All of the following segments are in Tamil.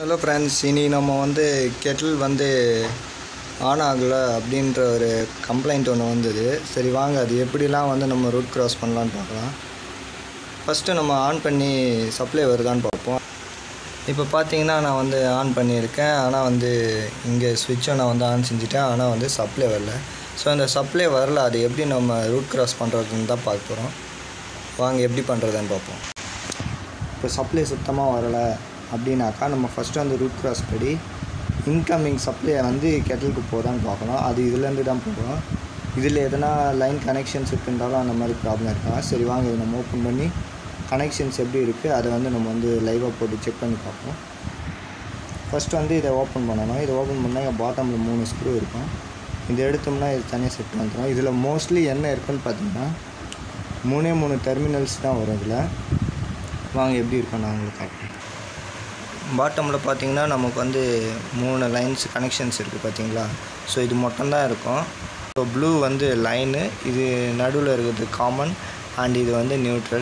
ஹலோ ஃப்ரெண்ட்ஸ் இனி நம்ம வந்து கெட்டில் வந்து ஆன் ஆகலை அப்படின்ற ஒரு கம்ப்ளைண்ட் ஒன்று வந்தது சரி வாங்க அது எப்படிலாம் வந்து நம்ம ரூட் கிராஸ் பண்ணலான்னு பார்க்கலாம் ஃபஸ்ட்டு நம்ம ஆன் பண்ணி சப்ளை வருதான்னு பார்ப்போம் இப்போ பார்த்தீங்கன்னா நான் வந்து ஆன் பண்ணியிருக்கேன் ஆனால் வந்து இங்கே ஸ்விட்சை நான் வந்து ஆன் செஞ்சுட்டேன் ஆனால் வந்து சப்ளை வரல ஸோ அந்த சப்ளை வரல அது எப்படி நம்ம ரூட் கிராஸ் பண்ணுறதுன்னு தான் பார்க்க போகிறோம் வாங்க எப்படி பண்ணுறதுன்னு பார்ப்போம் இப்போ சப்ளை சுத்தமாக வரலை அப்படின்னாக்கா நம்ம ஃபஸ்ட்டு வந்து ரூட் கிராஸ் படி இன்கமிங் சப்ளை வந்து கெட்டலுக்கு போதான்னு பார்க்கணும் அது இதுலேருந்து தான் போகும் இதில் எதனா லைன் கனெக்ஷன்ஸ் இருக்குன்றாலும் அந்த மாதிரி ப்ராப்ளம் இருக்காங்க சரி வாங்க இதை நம்ம ஓப்பன் பண்ணி கனெக்ஷன்ஸ் எப்படி இருக்குது அதை வந்து நம்ம வந்து லைவாக போட்டு செக் பண்ணி பார்ப்போம் ஃபஸ்ட்டு வந்து இதை ஓப்பன் பண்ணணும் இதை ஓப்பன் பண்ணால் பாட்டமில் மூணு ஸ்க்ரூ இருக்கும் இதை எடுத்தோம்னா இது தனியாக செட் வந்துடும் இதில் மோஸ்ட்லி என்ன இருக்குன்னு பார்த்தீங்கன்னா மூணே மூணு டெர்மினல்ஸ் தான் வரும் இதில் வாங்க எப்படி இருக்கும் நான் உங்களுக்கு காட்டுறேன் பாட்டமில் பார்த்தீங்கன்னா நமக்கு வந்து மூணு லைன்ஸ் கனெக்ஷன்ஸ் இருக்குது பார்த்தீங்களா ஸோ இது மட்டும்தான் இருக்கும் ஸோ ப்ளூ வந்து லைனு இது நடுவில் இருக்கிறது காமன் அண்ட் இது வந்து நியூட்ரல்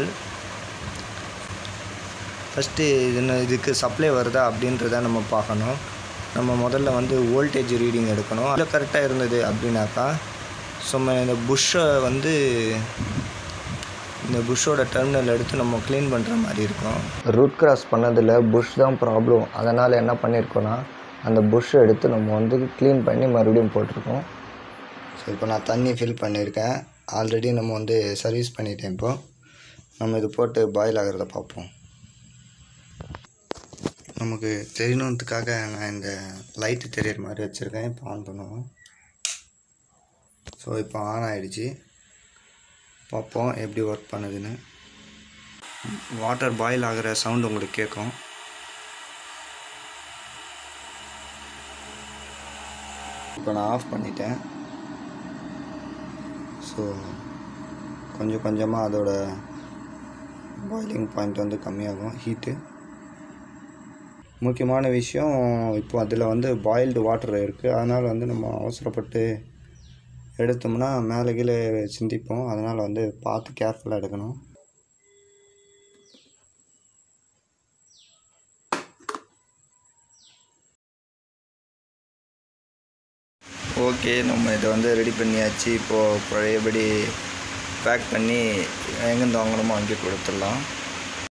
ஃபஸ்ட்டு இது என்ன- இதுக்கு சப்ளை வருதா அப்படின்றத நம்ம பார்க்கணும் நம்ம முதல்ல வந்து வோல்டேஜ் ரீடிங் எடுக்கணும் அதில் கரெக்டாக இருந்தது அப்படின்னாக்கா சும்மா இந்த புஷ்ஷை வந்து இந்த புஷ்ஷோட டெர்மினல் எடுத்து நம்ம க்ளீன் பண்ணுற மாதிரி இருக்கும் ரூட் கிராஸ் பண்ணதில் புஷ் தான் ப்ராப்ளம் அதனால் என்ன பண்ணியிருக்கோன்னா அந்த புஷ்ஷை எடுத்து நம்ம வந்து க்ளீன் பண்ணி மறுபடியும் போட்டிருக்கோம் ஸோ இப்போ நான் தண்ணி ஃபில் பண்ணியிருக்கேன் ஆல்ரெடி நம்ம வந்து சர்வீஸ் பண்ணிட்டேன் இப்போ நம்ம இது போட்டு பாயில் ஆகிறத பார்ப்போம் நமக்கு தெரியணுன்றதுக்காக நான் இந்த லைட்டு தெரியற மாதிரி வச்சுருக்கேன் இப்போ ஆன் பண்ணுவோம் ஸோ இப்போ ஆன் ஆயிடுச்சு பார்ப்போம் எப்படி ஒர்க் பண்ணுதுன்னு வாட்டர் பாயில் ஆகிற சவுண்ட் உங்களுக்கு கேட்கும் இப்போ நான் ஆஃப் பண்ணிட்டேன் ஸோ கொஞ்சம் கொஞ்சமாக அதோட பாயிலிங் பாயிண்ட் வந்து கம்மியாகும் ஹீட்டு முக்கியமான விஷயம் இப்போ அதில் வந்து பாயில்டு வாட்டர் இருக்குது அதனால் வந்து நம்ம அவசரப்பட்டு எடுத்தோம்னா மேலே கீழே சிந்திப்போம் அதனால் வந்து பார்த்து கேர்ஃபுல்லாக எடுக்கணும் ஓகே நம்ம இதை வந்து ரெடி பண்ணியாச்சு இப்போது பழையபடி பேக் பண்ணி எங்கேருந்து வாங்கணுமோ அங்கே கொடுத்துடலாம்